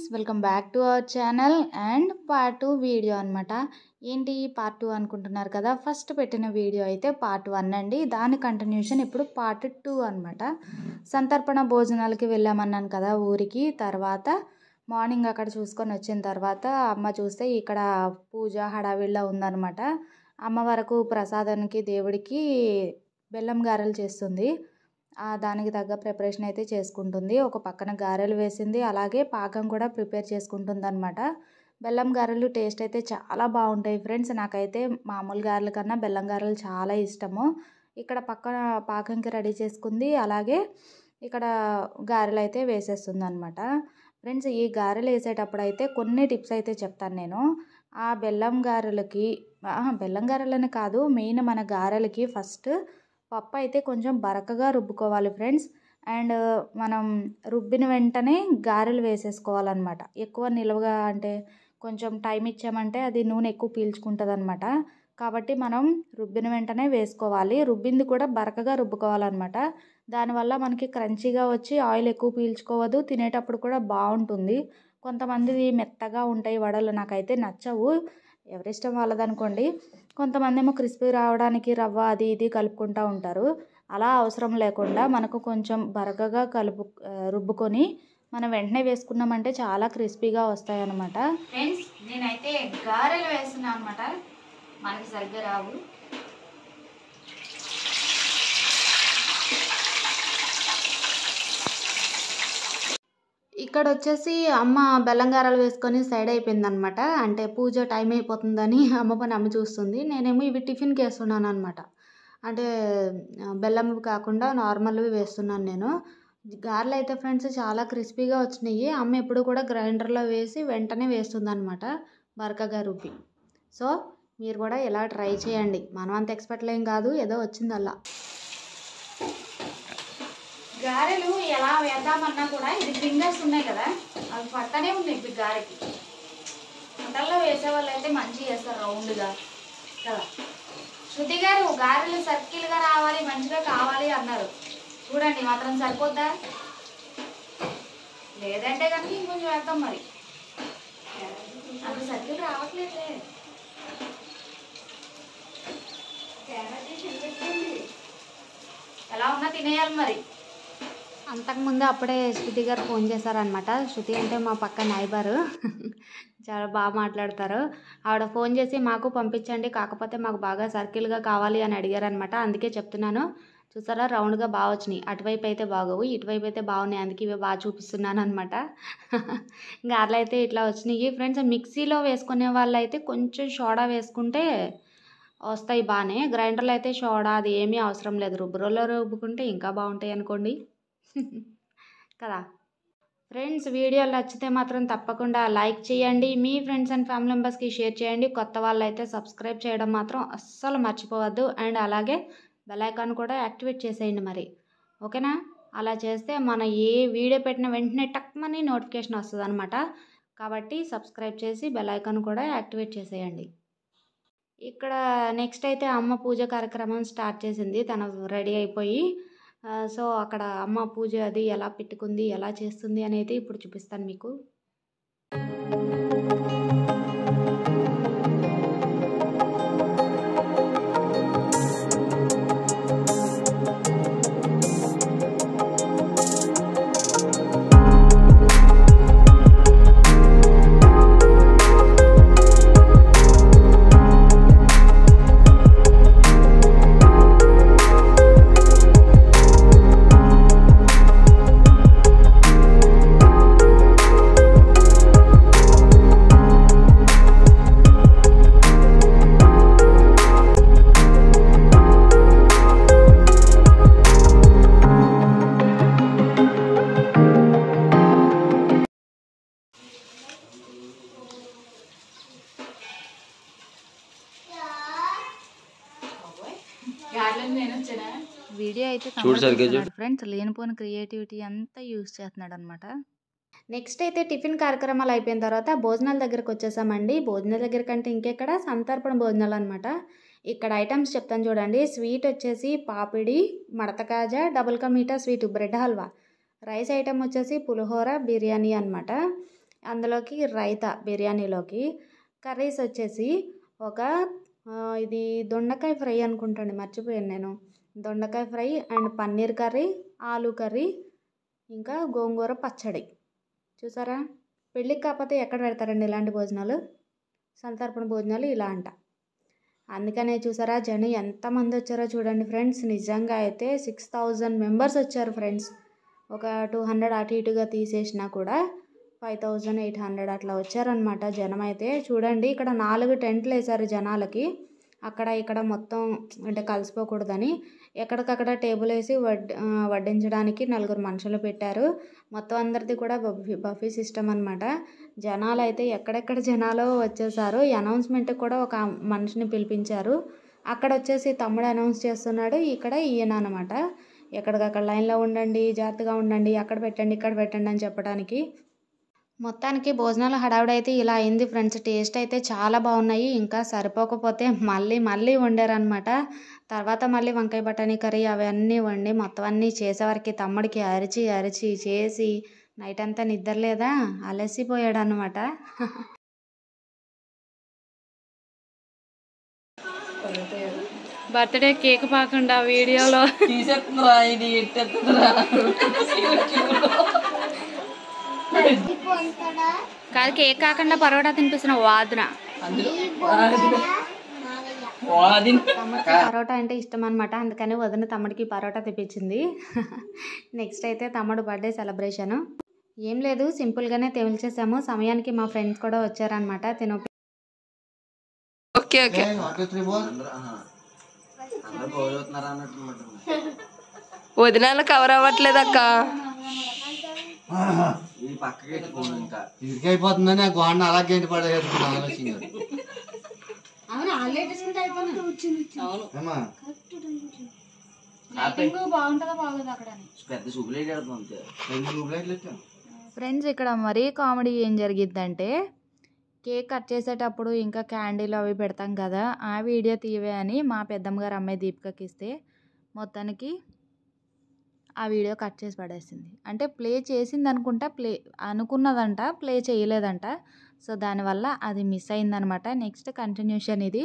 Welcome back to our channel and part two video అనమాట ఏంటి part two అనుకుంటున్నారు కదా ఫస్ట్ పెట్టిన వీడియో అయితే పార్ట్ వన్ అండి దాని కంటిన్యూషన్ ఇప్పుడు పార్ట్ టూ అనమాట సంతర్పణ భోజనాలకి వెళ్ళామన్నాను కదా ఊరికి తర్వాత మార్నింగ్ అక్కడ చూసుకొని వచ్చిన తర్వాత అమ్మ చూస్తే ఇక్కడ పూజ హడావిడిలో ఉందన్నమాట అమ్మ వరకు ప్రసాదానికి దేవుడికి బెల్లం గారెలు చేస్తుంది ఆ దానికి తగ్గ ప్రిపరేషన్ అయితే చేసుకుంటుంది ఒక పక్కన గారెలు వేసింది అలాగే పాకం కూడా ప్రిపేర్ చేసుకుంటుంది అనమాట బెల్లం గారెలు టేస్ట్ అయితే చాలా బాగుంటాయి ఫ్రెండ్స్ నాకైతే మామూలు గారెల కన్నా బెల్లం గారెలు చాలా ఇష్టము ఇక్కడ పక్కన పాకంకి రెడీ చేసుకుంది అలాగే ఇక్కడ గారెలు అయితే వేసేస్తుంది అనమాట ఫ్రెండ్స్ ఈ గారెలు వేసేటప్పుడు అయితే కొన్ని టిప్స్ అయితే చెప్తాను నేను ఆ బెల్లం గారెలకి ఆహా, బెల్లం గారెలని కాదు మెయిన్ మన గారెలకి ఫస్ట్ పప్పు అయితే కొంచెం బరకగా రుబ్బుకోవాలి ఫ్రెండ్స్ అండ్ మనం రుబ్బిన వెంటనే గారెలు వేసేసుకోవాలన్నమాట ఎక్కువ నిల్వగా అంటే కొంచెం టైం ఇచ్చామంటే అది నూనె ఎక్కువ పీల్చుకుంటుంది అనమాట కాబట్టి మనం రుబ్బిన వెంటనే వేసుకోవాలి రుబ్బింది కూడా బరకగా రుబ్బుకోవాలన్నమాట దానివల్ల మనకి క్రంచీగా వచ్చి ఆయిల్ ఎక్కువ పీల్చుకోవద్దు తినేటప్పుడు కూడా బాగుంటుంది కొంతమందిది మెత్తగా ఉంటాయి వడలు నాకైతే నచ్చవు ఎవరిష్టం వాళ్ళదనుకోండి కొంతమంది ఏమో క్రిస్పీ రావడానికి రవ్వ అది ఇది కలుపుకుంటూ ఉంటారు అలా అవసరం లేకుండా మనకు కొంచెం బరకగా కలుపు ఆ, రుబ్బుకొని మనం వెంటనే వేసుకున్నామంటే చాలా క్రిస్పీగా వస్తాయి అన్నమాట ఫ్రెండ్స్ నేనైతే గారెలు వేస్తున్నాను అనమాట మనకి సరిగ్గా రావు ఇక్కడ వచ్చేసి అమ్మ బెల్లం గారెలు వేసుకొని సైడ్ అయిపోయింది అనమాట అంటే పూజ టైం అయిపోతుందని అమ్మ పని అమ్మ చూస్తుంది నేనేమో ఇవి టిఫిన్కి వేస్తున్నాను అనమాట అంటే ఆ, బెల్లం కాకుండా నార్మల్వి వేస్తున్నాను నేను గారెలు అయితే ఫ్రెండ్స్ చాలా క్రిస్పీగా వచ్చినాయి అమ్మ ఎప్పుడు కూడా గ్రైండర్లో వేసి వెంటనే వేస్తుంది అనమాట బరకగా రుబ్బి సో మీరు కూడా ఇలా ట్రై చేయండి మనం అంత ఎక్స్పర్ట్లు ఏం కాదు ఏదో వచ్చింది అలా గారెలు ఎలా వేద్దామన్నా కూడా ఇది ఫింగర్స్ ఉన్నాయి కదా అవి పట్టనే ఉన్నాయి ఇప్పుడు గారెకి వంటల్లో వేసే వాళ్ళు అయితే మంచిగా చేస్తారు రౌండ్గా కదా శృతి గారు గారెలు సర్కిల్గా రావాలి మంచిగా కావాలి అన్నారు చూడండి మాత్రం సరిపోద్దా లేదంటే కనుక ఇంకొంచెం వేద్దాం మరి అప్పుడు సర్కిల్ రావట్లేదే ఎలా ఉన్నా తినేయాలి మరి అంతకుముందు అప్పుడే శృతి గారు ఫోన్ చేశారనమాట శృతి అంటే మా పక్క నైబర్ చాలా బాగా మాట్లాడతారు ఆవిడ ఫోన్ చేసి మాకు పంపించండి కాకపోతే మాకు బాగా సర్కిల్గా కావాలి అని అడిగారనమాట అందుకే చెప్తున్నాను చూసారా రౌండ్గా బాగా వచ్చినాయి అటువైపు అయితే బాగోవు ఇటువైపు అయితే బాగున్నాయి అందుకే ఇవి బాగా చూపిస్తున్నాను అనమాట ఇంకా అట్లా అయితే ఇట్లా వచ్చినాయి ఫ్రెండ్స్ మిక్సీలో వేసుకునే వాళ్ళు అయితే కొంచెం సోడా వేసుకుంటే వస్తాయి బాగానే గ్రైండర్లో అయితే సోడా అది ఏమీ అవసరం లేదు రుబ్బురోలో రుబ్బుకుంటే ఇంకా బాగుంటాయి అనుకోండి కదా ఫ్రెండ్స్ వీడియోలు నచ్చితే మాత్రం తప్పకుండా లైక్ చేయండి మీ ఫ్రెండ్స్ అండ్ ఫ్యామిలీ మెంబర్స్కి షేర్ చేయండి కొత్త వాళ్ళు అయితే సబ్స్క్రైబ్ చేయడం మాత్రం అస్సలు మర్చిపోవద్దు అండ్ అలాగే బెల్ ఐకాన్ కూడా యాక్టివేట్ చేసేయండి మరి ఓకేనా అలా చేస్తే మన ఏ వీడియో పెట్టిన వెంటనే టక్మని నోటిఫికేషన్ వస్తుంది అనమాట కాబట్టి సబ్స్క్రైబ్ చేసి బెల్ ఐకాన్ కూడా యాక్టివేట్ చేసేయండి ఇక్కడ నెక్స్ట్ అయితే అమ్మ పూజ కార్యక్రమం స్టార్ట్ చేసింది తను రెడీ అయిపోయి ఆ, సో అక్కడ అమ్మ పూజ అది ఎలా పెట్టుకుంది ఎలా చేస్తుంది అనేది ఇప్పుడు చూపిస్తాను మీకు వీడియో అయితే చూడు సరిగ్గా చూడు. ఫ్రెండ్స్ లేనిపోయిన క్రియేటివిటీ అంతా యూస్ చేస్తున్నాడు అనమాట నెక్స్ట్ అయితే టిఫిన్ కార్యక్రమాలు అయిపోయిన తర్వాత భోజనాల దగ్గరకు వచ్చేసామండి భోజనాల దగ్గర కంటే ఇంకెక్కడ సంతర్పణ భోజనాలు అనమాట ఇక్కడ ఐటమ్స్ చెప్తాను చూడండి స్వీట్ వచ్చేసి పాపిడి మడత కాజా double ka meetha sweet bread halwa rice item వచ్చేసి పులిహోర బిర్యానీ అనమాట అందులోకి రైతా బిర్యానీలోకి కర్రీస్ వచ్చేసి ఒక ఆ, ఇది దొండకాయ ఫ్రై అనుకుంటాండి మర్చిపోయాను నేను దొండకాయ fry and paneer curry aloo curry ఇంకా గోంగూర పచ్చడి చూసారా పెళ్ళికి కాకపోతే ఎక్కడ పెడతారండి ఇలాంటి భోజనాలు సంతర్పణ భోజనాలు ఇలా అంట అందుకనే చూసారా జనం ఎంతమంది వచ్చారో చూడండి ఫ్రెండ్స్ నిజంగా అయితే సిక్స్ థౌజండ్ మెంబర్స్ వచ్చారు ఫ్రెండ్స్ ఒక టూ హండ్రెడ్ అటు ఇటుగా తీసేసినా కూడా ఫైవ్ థౌజండ్ ఎయిట్ హండ్రెడ్ అట్లా వచ్చారనమాట జనం అయితే చూడండి ఇక్కడ నాలుగు టెంట్లు వేశారు జనాలకి అక్కడ ఇక్కడ మొత్తం అంటే కలిసిపోకూడదని ఎక్కడికక్కడ టేబుల్ వేసి వడ్ ఆ, వడ్డించడానికి నలుగురు మనుషులు పెట్టారు మొత్తం అందరిది కూడా బఫీ బఫీ సిస్టమ్ అనమాట జనాలు అయితే ఎక్కడెక్కడ జనాలు వచ్చేసారు ఈ అనౌన్స్మెంట్ కూడా ఒక మనిషిని పిలిపించారు అక్కడ వచ్చేసి తమ్ముడు అనౌన్స్ చేస్తున్నాడు ఇక్కడ ఈయన అనమాట ఎక్కడికక్కడ లైన్లో ఉండండి జాగ్రత్తగా ఉండండి అక్కడ పెట్టండి ఇక్కడ పెట్టండి అని చెప్పడానికి మొత్తానికి భోజనాల హడావుడి అయితే ఇలా అయింది ఫ్రెండ్స్ టేస్ట్ అయితే చాలా బాగున్నాయి ఇంకా సరిపోకపోతే మళ్ళీ మళ్ళీ వండారనమాట తర్వాత మళ్ళీ వంకాయ బఠానీ కర్రీ అవన్నీ వండి మొత్తం అన్నీ చేసేవారికి తమ్ముడికి అరిచి అరిచి చేసి నైట్ అంతా నిద్ర లేదా అలసిపోయాడు అనమాట బర్త్డే కేక్ పాకుండా వీడియోలో తీసేస్తుందిరా ఇది ఎట్టేస్తుందిరా కాదు కేక్ కాకుండా పరోటా తినిపిస్తున్న వాదన అందులో వాది తమ్ముడికి పరోటా అంటే ఇష్టం అనమాట అందుకని వదిన తమ్ముడికి పరోటా తెప్పించింది నెక్స్ట్ అయితే తమ్ముడు బర్త్డే సెలబ్రేషన్ ఏం లేదు సింపుల్గానే చేసాము సమయానికి మా ఫ్రెండ్స్ కూడా వచ్చారనమాట తిను ఓకే ఓకే వదినాలు కవర్ అవ్వట్లేదు అక్క ఇది పక్కకి పెట్టుకోను ఇంకా ఇరికైపోతుందని ఆ గోడ అలా గంటి పడేసుకున్నాను ఆలోచించారు ఏమా బాగుంటుందా బాగోదు అక్కడ పెద్ద చూపులేట్ వెళ్తాం అంతే రెండు రూపాయలు ఎట్టాం ఫ్రెండ్స్ ఇక్కడ మరీ కామెడీ ఏం జరిగిద్దంటే కేక్ కట్ చేసేటప్పుడు ఇంకా క్యాండీలు అవి పెడతాం కదా ఆ వీడియో తీవే అని మా పెద్దమ్మ గారు అమ్మాయి దీపికకి ఇస్తే మొత్తానికి ఆ వీడియో కట్ చేసి పడేసింది అంటే ప్లే చేసింది అనుకుంటా ప్లే అనుకున్నదంట ప్లే చేయలేదంట సో దానివల్ల అది మిస్ అయిందనమాట నెక్స్ట్ కంటిన్యూషన్ ఇది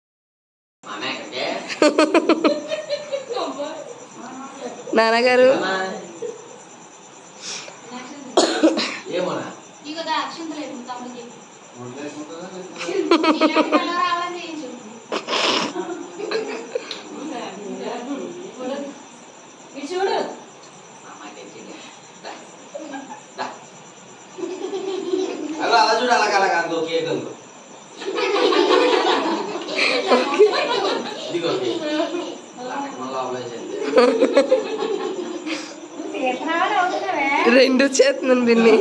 నాన్నగారు ఏమోనా అలా అలా చూడు అలాగ అలాగ అందులో కేక్ అందులో ఇదిగో కేక్ మళ్ళీ అవ్వలేదు రెండు చేతున్నాను బిన్ని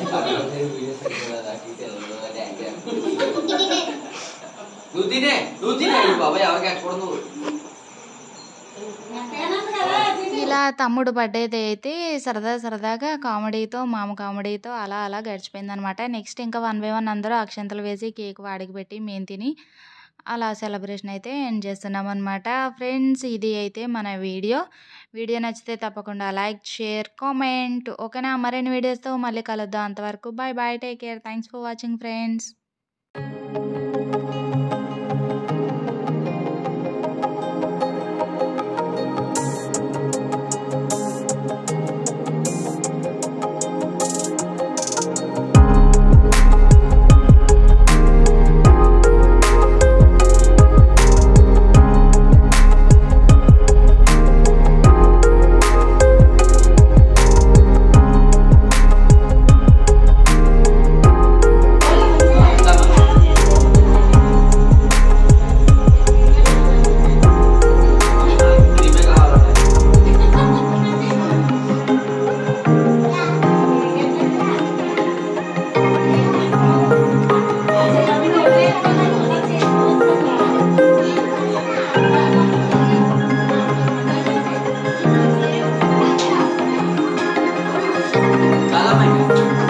నువ్వు తినే నువ్వు తినే బాబాయ్ ఎవరికి ఎక్కకూడదు నువ్వు ఇలా తమ్ముడు బర్త్డే అయితే సరదా సరదాగా కామెడీతో మామ కామెడీతో అలా అలా గడిచిపోయింది అనమాట నెక్స్ట్ ఇంకా వన్ బై వన్ అందరూ అక్షంతలు వేసి కేక్ వాడికి పెట్టి మేము తిని అలా సెలబ్రేషన్ అయితే ఎండ్ చేస్తున్నాం అనమాట ఫ్రెండ్స్ ఇది అయితే మన వీడియో వీడియో నచ్చితే తప్పకుండా లైక్ షేర్ కామెంట్ ఓకేనా మరిన్ని వీడియోస్తో మళ్ళీ కలుద్దాం అంతవరకు bye bye take care thanks for watching friends క్రీమే కావాలంటే చాలా మంది